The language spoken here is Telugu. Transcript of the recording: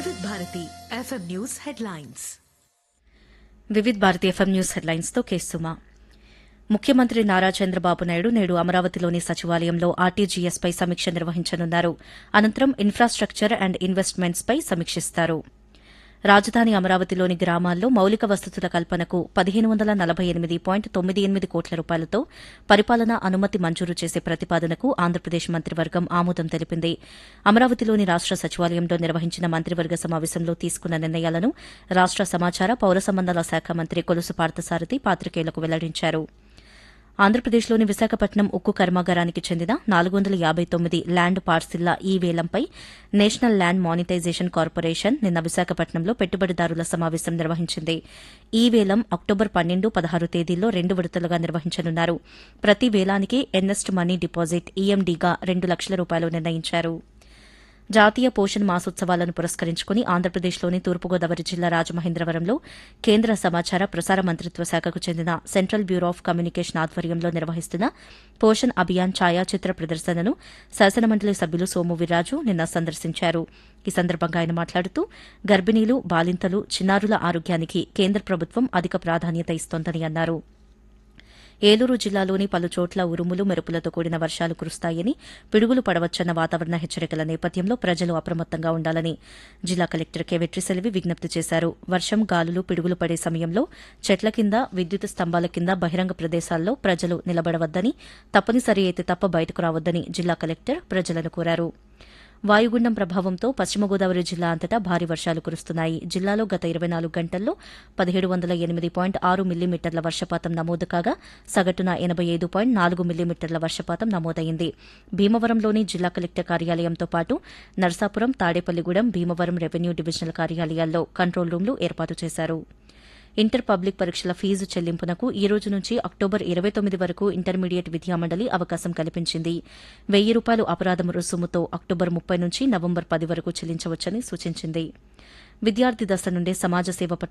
వివిధ Bharati FM news headlines Vividh Bharati FM news headlines తో కేసుమా ముఖ్యమంత్రి నారా చంద్రబాబు నాయుడు నేడు అమరావతిలోని సచివాలయంలో ఆర్టీజీఎస్ పై సమీక్ష నిర్వహించనున్నారు అనంతరం ఇన్ఫ్రాస్టక్చర్ అండ్ ఇన్వెస్ట్మెంట్స్ పై సమీక్షిస్తారు రాజధాని అమరావతిలోని గ్రామాల్లో మౌలిక వసతుల కల్పనకు పదిహేను వందల నలభై ఎనిమిది పాయింట్ తొమ్మిది ఎనిమిది కోట్ల రూపాయలతో పరిపాలనా అనుమతి మంజూరు చేసే ప్రతిపాదనకు ఆంధ్రప్రదేశ్ మంత్రివర్గం ఆమోదం తెలిపింది అమరావతిలోని రాష్ట సచివాలయంలో నిర్వహించిన మంత్రివర్గ సమావేశంలో తీసుకున్న నిర్ణయాలను రాష్ట సమాచార పౌర సంబంధాల శాఖ మంత్రి కొలుసు పార్థసారథి పాత్రికేయులకు వెల్లడించారు ఆంధ్రప్రదేశ్లోని విశాఖపట్నం ఉక్కు కర్మాగారానికి చెందిన నాలుగు వందల యాబై తొమ్మిది ల్యాండ్ పార్సిల్ల ఈ వేలంపై నేషనల్ ల్యాండ్ మానిటైజేషన్ కార్పొరేషన్ నిన్న విశాఖపట్నంలో పెట్టుబడిదారుల సమావేశం నిర్వహించింది ఈ వేలం అక్టోబర్ పన్నెండు పదహారు తేదీల్లో రెండు విడతలుగా నిర్వహించనున్నారు ప్రతి వేలానికి ఎన్నెస్ట్ మనీ డిపాజిట్ ఈఎండీగా రెండు లక్షల రూపాయలు నిర్ణయించారు జాతీయ పోషణ్ మాసోత్సవాలను పురస్కరించుకుని ఆంధ్రప్రదేశ్లోని తూర్పుగోదావరి జిల్లా రాజమహేంద్రవరంలో కేంద్ర సమాచార ప్రసార మంత్రిత్వ శాఖకు చెందిన సెంట్రల్ బ్యూరో ఆఫ్ కమ్యూనికేషన్ ఆధ్వర్యంలో నిర్వహిస్తున్న పోషణ్ అభియాన్ ఛాయాచిత్ర ప్రదర్శనను శాసనమండలి సభ్యులు సోము వీర్రాజు నిన్న సందర్శించారు ఈ సందర్భంగా ఆయన మాట్లాడుతూ గర్భిణీలు బాలింతలు చిన్నారుల ఆరోగ్యానికి కేంద్ర ప్రభుత్వం అధిక ప్రాధాన్యత ఇస్తోందని అన్నారు ఏలూరు జిల్లాలోని పలు చోట్ల ఉరుములు మెరుపులతో కూడిన వర్షాలు కురుస్తాయని పిడుగులు పడవచ్చన్న వాతావరణ హెచ్చరికల నేపథ్యంలో ప్రజలు అప్రమత్తంగా ఉండాలని జిల్లా కలెక్టర్ కె వెట్రిసెల్వి విజ్ఞప్తి చేశారు వర్షం గాలులు పిడుగులు పడే సమయంలో చెట్ల కింద విద్యుత్ స్తంభాల కింద బహిరంగ ప్రదేశాల్లో ప్రజలు నిలబడవద్దని తప్పనిసరి అయితే తప్ప బయటకు రావద్దని జిల్లా కలెక్టర్ ప్రజలను కోరారు వాయుగుండం ప్రభావంతో పశ్చిమ గోదావరి జిల్లా అంతటా భారీ వర్షాలు కురుస్తున్నాయి జిల్లాలో గత ఇరవై నాలుగు గంటల్లో పదిహేడు వందల ఎనిమిది పాయింట్ ఆరు మిల్లీమీటర్ల వర్షపాతం నమోదు కాగా సగటున ఎనబై ఐదు పాయింట్ నాలుగు మిల్లీమీటర్ల వర్షపాతం నమోదైంది భీమవరంలోని జిల్లా కలెక్టర్ కార్యాలయంతో పాటు నర్సాపురం తాడేపల్లిగూడెం భీమవరం రెవెన్యూ డివిజనల్ కార్యాలయాల్లో కంట్రోల్ రూమ్లు ఏర్పాటు చేశారు ఇంటర్ పబ్లిక్ పరీక్షల ఫీజు చెల్లింపునకు ఈ రోజు నుంచి అక్టోబర్ ఇరవై తొమ్మిది వరకు ఇంటర్మీడియట్ విద్యామండలి అవకాశం కల్పించింది వెయ్యి రూపాయలు అపరాధం రుసుముతో అక్టోబర్ ముప్పై నుంచి నవంబర్ పది వరకు చెల్లించవచ్చని సూచించింది విద్యార్థి దశ నుండే సమాజ సేవ పట్ల